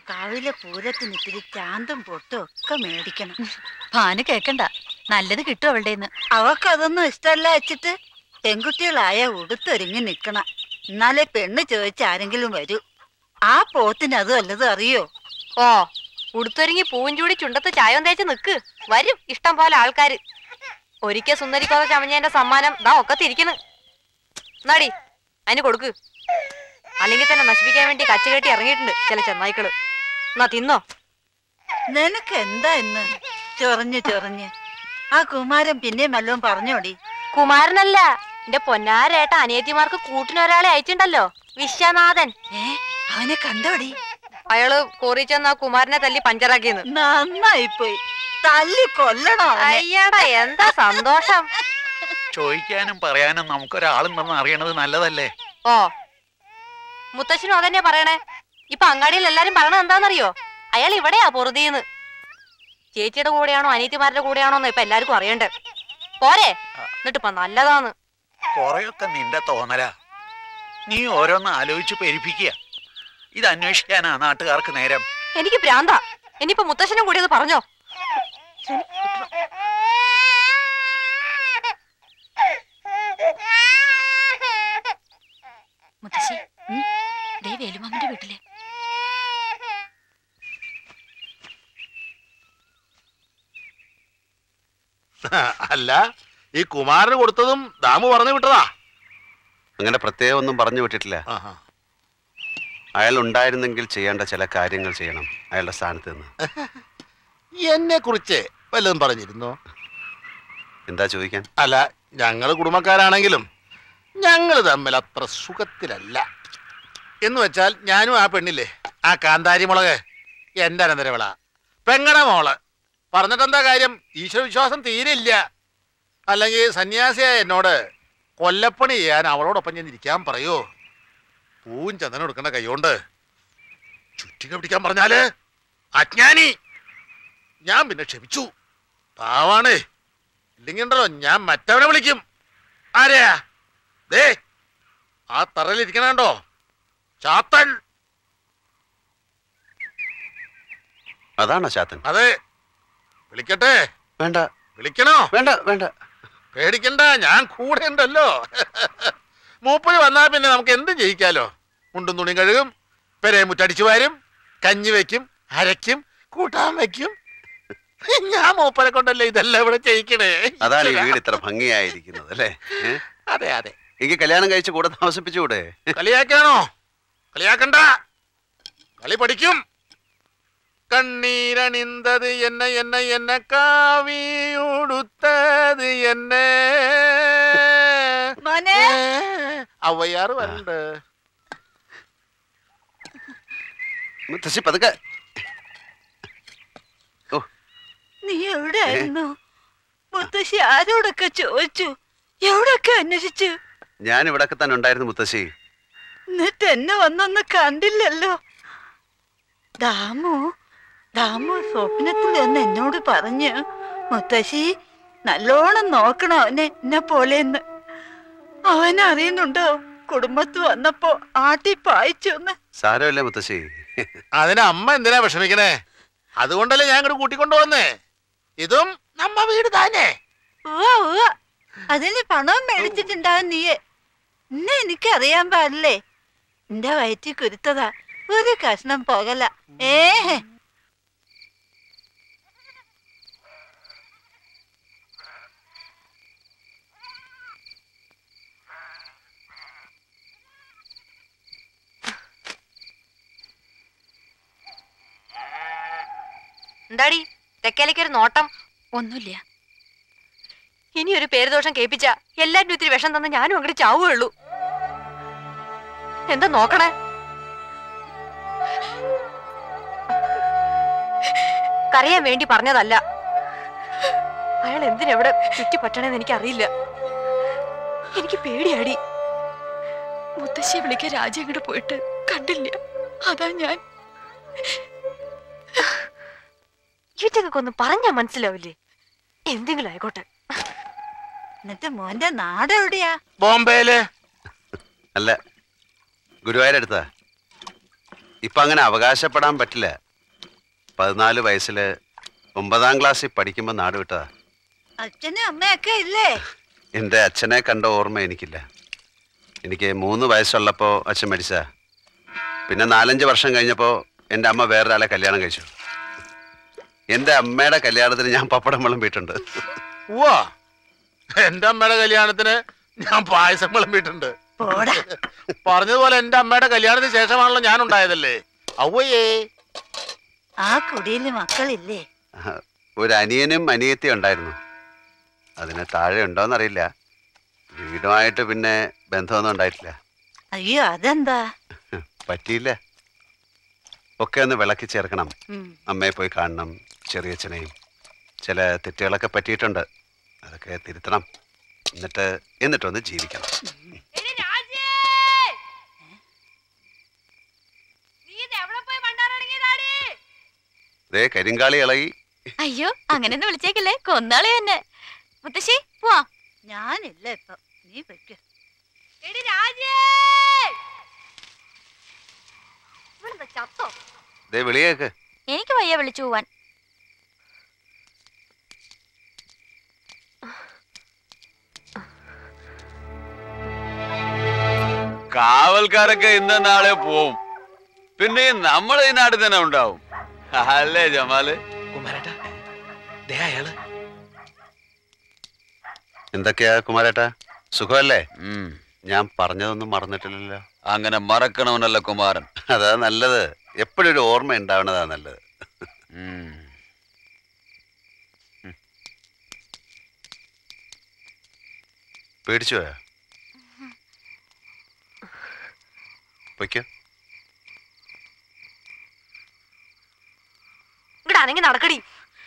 കാവിലെ പൂരത്തിന് ഇത്തിരി ചാന്തും പൊട്ടും ഒക്കെ മേടിക്കണം ഭാനു കേക്കണ്ട നല്ലത് കിട്ടും അവളുടെ അവക്കതൊന്നും ഇഷ്ടമല്ല വെച്ചിട്ട് പെൺകുട്ടികളായ ഉടുത്തൊരുങ്ങി നിക്കണം എന്നാലേ പെണ്ണ് ചോദിച്ച ആരെങ്കിലും വരൂ ആ പോത്തിന് അത് വല്ലതും അറിയോ ഓ ഉടുത്തൊരുങ്ങി പൂവും ചൂടി ചുണ്ടത്ത് ചായം തേച്ച് നിക്ക് വരും ഇഷ്ടം പോലെ ആൾക്കാര് ഒരിക്കൽ സുന്ദരിക്കോത ചമഞ്ഞതിന്റെ സമ്മാനം ദാ ഒക്കെ തിരിക്കണ് എന്നാടി അതിന് കൊടുക്ക് അല്ലെങ്കിൽ തന്നെ നശിപ്പിക്കാൻ വേണ്ടി കച്ചുകെട്ടി ഇറങ്ങിയിട്ടുണ്ട് ചില ചെന്നായ്ക്കള് എന്നാ തിന്നോ നിനക്ക് എന്താ ഇന്ന് ചൊറഞ്ഞ് ചൊറഞ്ഞ് ആ കുമാരൻ പിന്നെയും വല്ലതും പറഞ്ഞോടി കുമാരനല്ല എന്റെ പൊന്നാരേട്ട അനിയത്തിമാർക്ക് കൂട്ടിനൊരാളെ അയച്ചിണ്ടല്ലോ വിശ്വനാഥൻ ഏ അവനെ കണ്ടോടി അയാള് കോറി ചെന്ന് ആ കുമാരനെ തല്ലി പഞ്ചറാക്കിയെന്ന് നന്നായിപ്പോയി തല്ലി കൊല്ലണോ അവനെ അയ്യടാ എന്താ സന്തോഷം ചോദിക്കാനും പറയാനും നമുക്കൊരാളുണ്ടെന്ന് അറിയണത് നല്ലതല്ലേ ഓ മുത്തശ്ശനും അതന്നെ പറയണേ ഇപ്പൊ അങ്ങാടിയിൽ എല്ലാരും പറയണത് എന്താണെന്നറിയോ അയാൾ ഇവിടെയാ പൊറുതിന്ന് ചേച്ചിയുടെ കൂടെയാണോ അനിയത്തിമാരുടെ കൂടെയാണോ എന്ന് ഇപ്പൊ എല്ലാവർക്കും അറിയണ്ടേ പോരെ എന്നിട്ട് ഇപ്പൊ നല്ലതാന്ന് കുറെയൊക്കെ നിന്റെ തോന്നലാ നീ ഓരോന്ന് ആലോചിച്ച് പെരിപ്പിക്കുക ഇത് അന്വേഷിക്കാനാ നാട്ടുകാർക്ക് നേരം എനിക്ക് ഭ്രാന്താ ഇനിയിപ്പോ മുത്തശ്ശനും കൂടി അത് പറഞ്ഞോ മുത്തശ്ശി ഉം, ദേ വേലുമാമന്റെ വീട്ടിലെ അല്ല ഈ കുമാരന് കൊടുത്തതും ദാമു പറഞ്ഞു വിട്ടതാ അങ്ങനെ പ്രത്യേകം ഒന്നും പറഞ്ഞു വിട്ടിട്ടില്ല ആഹാ. അയാൾ ഉണ്ടായിരുന്നെങ്കിൽ ചെയ്യേണ്ട ചില കാര്യങ്ങൾ ചെയ്യണം അയാളുടെ സ്ഥാനത്ത് നിന്ന് എന്നെ കുറിച്ച് വല്ലതും പറഞ്ഞിരുന്നോ എന്താ ചോദിക്കാൻ അല്ല ഞങ്ങൾ കുടുംബക്കാരാണെങ്കിലും ഞങ്ങൾ തമ്മിൽ അത്ര സുഖത്തിലല്ല എന്ന് വെച്ചാൽ ഞാനും ആ പെണ്ണില്ലേ ആ കാന്താരി മുളക് എന്റെ അനന്തരവിള പെങ്ങട മോള് പറഞ്ഞിട്ടെന്താ കാര്യം ഈശ്വര വിശ്വാസം തീരില്ല അല്ലെങ്കിൽ സന്യാസിയായ എന്നോട് കൊല്ലപ്പണി ചെയ്യാൻ അവളോടൊപ്പം ഞാൻ ഇരിക്കാൻ പറയോ പൂവും ചന്ദനം എടുക്കണ കൈകൊണ്ട് ചുറ്റിക പിടിക്കാൻ പറഞ്ഞാല് അജ്ഞാനി ഞാൻ പിന്നെ ക്ഷമിച്ചു പാവാണേ ഇല്ലെങ്കിൽ ഉണ്ടല്ലോ ഞാൻ മറ്റവനെ വിളിക്കും ആരെയാ ദേ ആ തറയിലിരിക്കണോ ചാത്തൻ അതാണോ ചാത്തൻ അതെ വിളിക്കട്ടെ വേണ്ട വിളിക്കണോ വേണ്ട വേണ്ട പേടിക്കണ്ട ഞാൻ കൂടെ ഉണ്ടല്ലോ മൂപ്പര് വന്നാ പിന്നെ നമുക്ക് എന്തും ജയിക്കാലോ മുണ്ടും തുണിയും കഴുകും പെരേ മുറ്റടിച്ചു വാരും കഞ്ഞി വെക്കും അരയ്ക്കും കൂട്ടാൻ വെക്കും ഞാൻ മൂപ്പരെ കൊണ്ടല്ലേ ഇതെല്ലാം ഇവിടെ ചെയ്യിക്കണേ അതാണ് ഈ വീട് ഇത്ര ഭംഗിയായിരിക്കുന്നത് അല്ലേ ഏ? അതെ അതെ എനിക്ക് കല്യാണം കഴിച്ച് കൂടെ താമസിപ്പിച്ചുകൂടെ കളിയാക്കാണോ കളിയാക്കണ്ട കളി പഠിക്കും കണ്ണീരണിന്തത് എന്നെ എന്നെ എന്നെ കാവിയുടുത്തത് എന്നെ മോനെ അവയാറ് വരണ്ട് മുത്തശ്ശി പതുക്കെ ഓ നീ എവിടെയായിരുന്നു മുത്തശ്ശി ആരോടൊക്കെ ചോദിച്ചു എവിടൊക്കെ അന്വേഷിച്ചു ഞാൻ ഇവിടൊക്കെ തന്നെ ഉണ്ടായിരുന്നു മുത്തശ്ശി എന്നിട്ട് എന്നെ വന്നൊന്ന് കണ്ടില്ലല്ലോ ദാമു ദാമു സ്വപ്നത്തിൽ ഒന്ന് എന്നോട് പറഞ്ഞു മുത്തശ്ശി നല്ലോണം നോക്കണം അവനെ എന്നെ പോലെന്ന് അവൻ അറിയുന്നുണ്ടോ കുടുംബത്ത് വന്നപ്പോ ആട്ടി പായിച്ചു എന്ന് സാരമില്ല മുത്തശ്ശി അതിന് അമ്മ എന്തിനാ വിഷമിക്കണേ അതുകൊണ്ടല്ലേ ഞാൻ ഇങ്ങോട്ട് കൂട്ടിക്കൊണ്ടു വന്നേ ഇതും നമ്മ വീട് താനേ ഉവ്വ ഉവ്വ അതിന് പണവും മേടിച്ചിട്ടുണ്ടാവും നീയെ എന്നെ എനിക്ക് അറിയാൻ പാടില്ലേ എന്റെ വയറ്റിൽ കുരുത്തതാ ഒരു കഷ്ണം പോകല ഏഹേ എന്താടി തെക്കേലേക്ക് ഒരു നോട്ടം ഒന്നുമില്ല ഇനി ഒരു പേരുദോഷം കേൾപ്പിച്ച എല്ലാരും ഇത്തിരി വിഷം തന്ന് ഞാനും അങ്ങോട്ട് ചാവുകയുള്ളൂ എന്താ നോക്കണേ കരയാൻ വേണ്ടി പറഞ്ഞതല്ല അയാൾ എന്തിനെവിടെ ചുറ്റിപ്പറ്റണെന്ന് എനിക്കറിയില്ല എനിക്ക് പേടിയാടി മുത്തശ്ശിയെ വിളിക്കാൻ രാജ അങ്ങോട്ട് പോയിട്ട് കണ്ടില്ല അതാ ഞാൻ ഇവറ്റക്കൊക്കെ ഒന്ന് പറഞ്ഞാ മനസ്സിലാവില്ലേ എന്തെങ്കിലും ആയിക്കോട്ടെ എന്നിട്ട് മോന്റെ നാട് എവിടെയാ ബോംബെയില് അല്ല ഗുരുവായൂരടുത്താ ഇപ്പൊ അങ്ങനെ അവകാശപ്പെടാൻ പറ്റില്ല പതിനാല് വയസ്സില് ഒമ്പതാം ക്ലാസ്സിൽ പഠിക്കുമ്പോൾ നാട് വിട്ടതാ അച്ഛനും അമ്മയൊക്കെ ഇല്ലേ എൻ്റെ അച്ഛനെ കണ്ട ഓർമ്മ എനിക്കില്ല എനിക്ക് മൂന്ന് വയസ്സുള്ളപ്പോൾ അച്ഛൻ മരിച്ച പിന്നെ നാലഞ്ച് വർഷം കഴിഞ്ഞപ്പോൾ എൻ്റെ അമ്മ വേറൊരാളെ കല്യാണം കഴിച്ചു എൻ്റെ അമ്മയുടെ കല്യാണത്തിന് ഞാൻ പപ്പടം വിളമ്പിയിട്ടുണ്ട് ഉവ്വാ എന്റെ അമ്മയുടെ കല്യാണത്തിന് ഞാൻ പായസം വിളമ്പിയിട്ടുണ്ട് പോടാ പറഞ്ഞതുപോലെ എന്റെ അമ്മയുടെ കല്യാണത്തിന് ശേഷമാണല്ലോ ഞാൻ ഉണ്ടായതല്ലേ ഔവ്വയ്യേ ആ കുടിയില് മക്കളില്ലേ ഒരു അനിയനും അനിയത്തിയും ഉണ്ടായിരുന്നു അതിന് താഴെ ഉണ്ടോയെന്നറിയില്ല വീടുമായിട്ട് പിന്നെ ബന്ധമൊന്നും ഉണ്ടായിട്ടില്ല അയ്യോ അതെന്താ പറ്റിയില്ല ഒക്കെ ഒന്ന് വിളക്കി ചേർക്കണം ഉം. അമ്മയെ പോയി കാണണം ചെറിയച്ഛനെയും ചില തെറ്റുകളൊക്കെ പറ്റിയിട്ടുണ്ട് അതൊക്കെ തിരുത്തണം എന്നിട്ട് എന്നിട്ടൊന്ന് ജീവിക്കണം ദേ കരിങ്കാളി ഇളകി അയ്യോ അങ്ങനെയൊന്നും വിളിച്ചേക്കല്ലേ കൊന്നാളെ തന്നെ മുത്തശ്ശി പോവാ ഞാനില്ല ഇപ്പൊ നീ വെക്ക ചത്തോ ദേ വിളിയേക്ക് എനിക്ക് വയ്യ വിളിച്ചു പോവാൻ കാവൽക്കാരൊക്കെ ഇന്ന നാളെ പോവും പിന്നെ നമ്മൾ ഈ നാട്ടിൽ തന്നെ ഉണ്ടാവും അല്ലേ ജമാല് കുമാരേട്ടാ ദേ അയാള് എന്തൊക്കെയാ കുമാരേട്ടാ സുഖമല്ലേ ഉം. ഞാൻ പറഞ്ഞതൊന്നും മറന്നിട്ടില്ലല്ലോ അങ്ങനെ മറക്കണവനല്ല കുമാരൻ അതാ നല്ലത് എപ്പോഴും ഒരു ഓർമ്മ ഉണ്ടാവണതാ നല്ലത് ഉം. പേടിച്ചു പോയാ പൊയ്ക്കോ ഇവിടെ അനങ്ങി നടക്കടി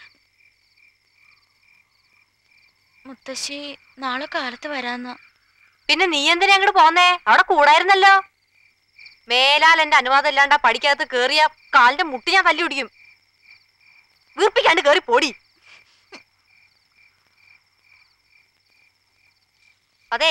മുത്തശ്ശി നാളെ കാലത്ത് വരാന്ന് പിന്നെ നീ എന്തിനാ അങ്ങോട്ട് പോന്നേ അവിടെ കൂടായിരുന്നല്ലോ മേലാൽ എന്റെ അനുവാദം ഇല്ലാണ്ട് ആ പടിക്കകത്ത് കേറിയ കാലിന്റെ മുട്ടി ഞാൻ തല്ലി പിടിക്കും വീർപ്പിക്കാണ്ട് കേറി പോടി അതെ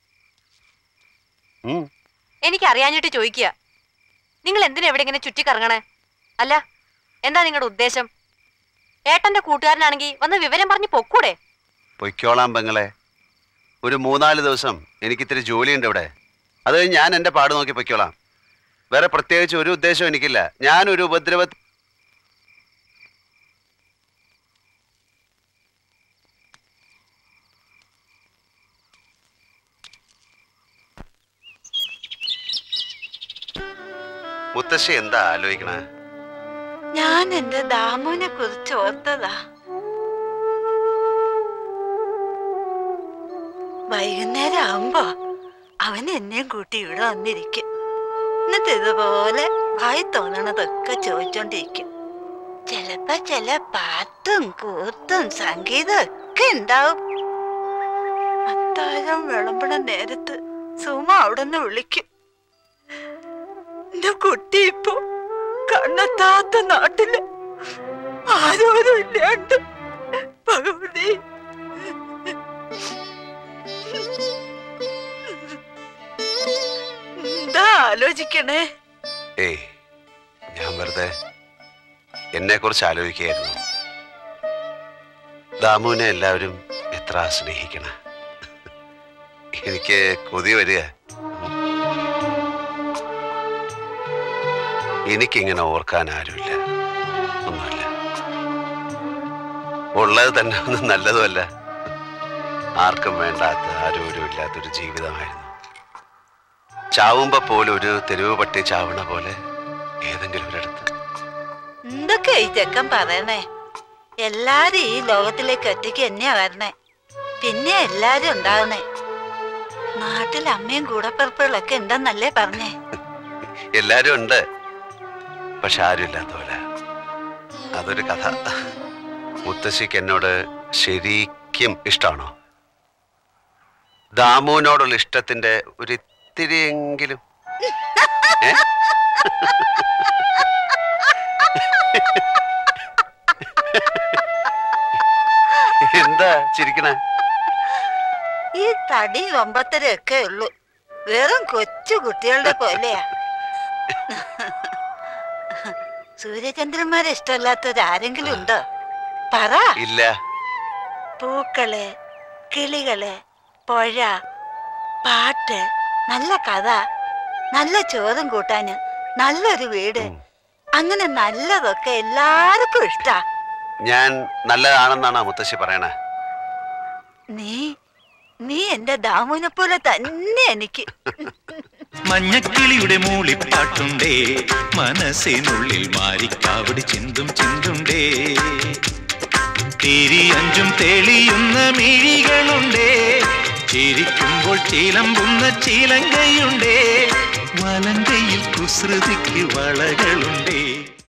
ഉം. എനിക്ക് അറിയാഞ്ഞിട്ട് ചോദിക്കുക നിങ്ങൾ എന്തിനാ എവിടെ ഇങ്ങനെ ചുറ്റിക്കറങ്ങണേ അല്ല എന്താ നിങ്ങളുടെ ഉദ്ദേശം ഏട്ടന്റെ കൂട്ടുകാരനാണെങ്കിൽ വന്ന് വിവരം പറഞ്ഞ് പൊക്കൂടെ പൊയ്ക്കോളാം പെങ്ങളെ ഒരു മൂന്നാല് ദിവസം എനിക്ക് ഇത്തിരി ജോലിയുണ്ട് ഇവിടെ അത് കഴിഞ്ഞ് ഞാൻ എൻ്റെ പാട് നോക്കി പൊയ്ക്കോളാം വേറെ പ്രത്യേകിച്ച് ഒരു ഉദ്ദേശവും എനിക്കില്ല ഞാൻ ഒരു ഉപദ്രവ മുത്തശ്ശി എന്താ ആലോചിക്കണേ ഞാൻ എന്റെ ദാമുവിനെ കുറിച്ച് ഓർത്തതാ വൈകുന്നേരം ആവുമ്പോ അവൻ എന്നെയും കൂട്ടി ഇവിടെ വന്നിരിക്കും എന്നിട്ട് ഇതുപോലെ വായി തോന്നണതൊക്കെ ചോദിച്ചോണ്ടിരിക്കും ചിലപ്പോ ചില പാട്ടും കൂത്തും സംഗീതം ഒക്കെ ഉണ്ടാവും അത്താഴം വിളമ്പണ നേരത്ത് സുമ അവിടെ നിന്ന് വിളിക്കും എന്റെ കുട്ടി ഇപ്പൊ കണ്ണെത്താത്ത നാട്ടില് ആരോരും ഇല്ലാണ്ട് ഭഗവതി എന്താ ആലോചിക്കണേ ഏയ് ഞാൻ വെറുതെ എന്നെ കുറിച്ച് ആലോചിക്കുകയായിരുന്നു ദാമുവിനെ എല്ലാവരും എത്ര സ്നേഹിക്കണ എനിക്ക് കൊതി വരിക എനിക്കിങ്ങനെ ഓർക്കാൻ ആരുമില്ല ഒന്നുമില്ല ഉള്ളത് തന്നെ ഒന്നും നല്ലതുമല്ല ആർക്കും വേണ്ടാത്ത ആരോരും ഇല്ലാത്തൊരു ജീവിതമായിരുന്നു ചാവുമ്പോ പോലും ഒരു തെരുവ് പട്ടി ചാവണ പോലെ ഏതെങ്കിലും ഒരിടത്ത് എന്തൊക്കെ ഈ ചെക്കൻ പറയണേ എല്ലാരും ഈ ലോകത്തിലേക്ക് ഒറ്റയ്ക്ക് തന്നെയാ വരണേ പിന്നെ എല്ലാരും ഉണ്ടാവണേ നാട്ടിൽ അമ്മയും കൂടപ്പിറപ്പുകളൊക്കെ ഉണ്ടെന്നല്ലേ പറഞ്ഞേ എല്ലാരും ഉണ്ട് പക്ഷെ ആരും ഇല്ലാത്ത പോലെ അതൊരു കഥ മുത്തശ്ശിക്ക് എന്നോട് ശരിക്കും ഇഷ്ടമാണോ ദാമുവിനോടുള്ള ഇഷ്ടത്തിന്റെ ഒരു ഇത്തിരിയെങ്കിലും ഏ? എന്താ ചിരിക്കണേ ഈ തടി ഒമ്പത്തരയൊക്കെ ഉള്ളൂ വെറും കൊച്ചു കുട്ടികളുടെ പോലെയാ സൂര്യചന്ദ്രന്മാരെ ഇഷ്ടമല്ലാത്തവരാരെങ്കിലും ഉണ്ടോ പറ ഇല്ല പൂക്കള് കിളികള് പുഴ പാട്ട് നല്ല കഥ നല്ല ചോറും കൂട്ടാന് നല്ലൊരു വീട് അങ്ങനെ നല്ലതൊക്കെ എല്ലാവർക്കും ഇഷ്ടാ ഞാൻ നല്ലതാണെന്നാണ് മുത്തശ്ശി പറയണേ നീ നീ എന്റെ ദാമുവിനെ പോലെ തന്നെ എനിക്ക് മഞ്ഞക്കിളിയുടെ മൂളിപ്പാട്ടുണ്ടേ മനസ്സിനുള്ളിൽ മാരിക്കാവടി ചിന്തും ചിന്തുണ്ടേ തിരിയഞ്ചും തെളിയുന്ന മിഴികളുണ്ടേ ചിരിക്കുമ്പോൾ ചീലമ്പുന്ന ചീലങ്കയുണ്ടേ വലങ്കയിൽ കുസൃതിക്ക് വളകളുണ്ടേ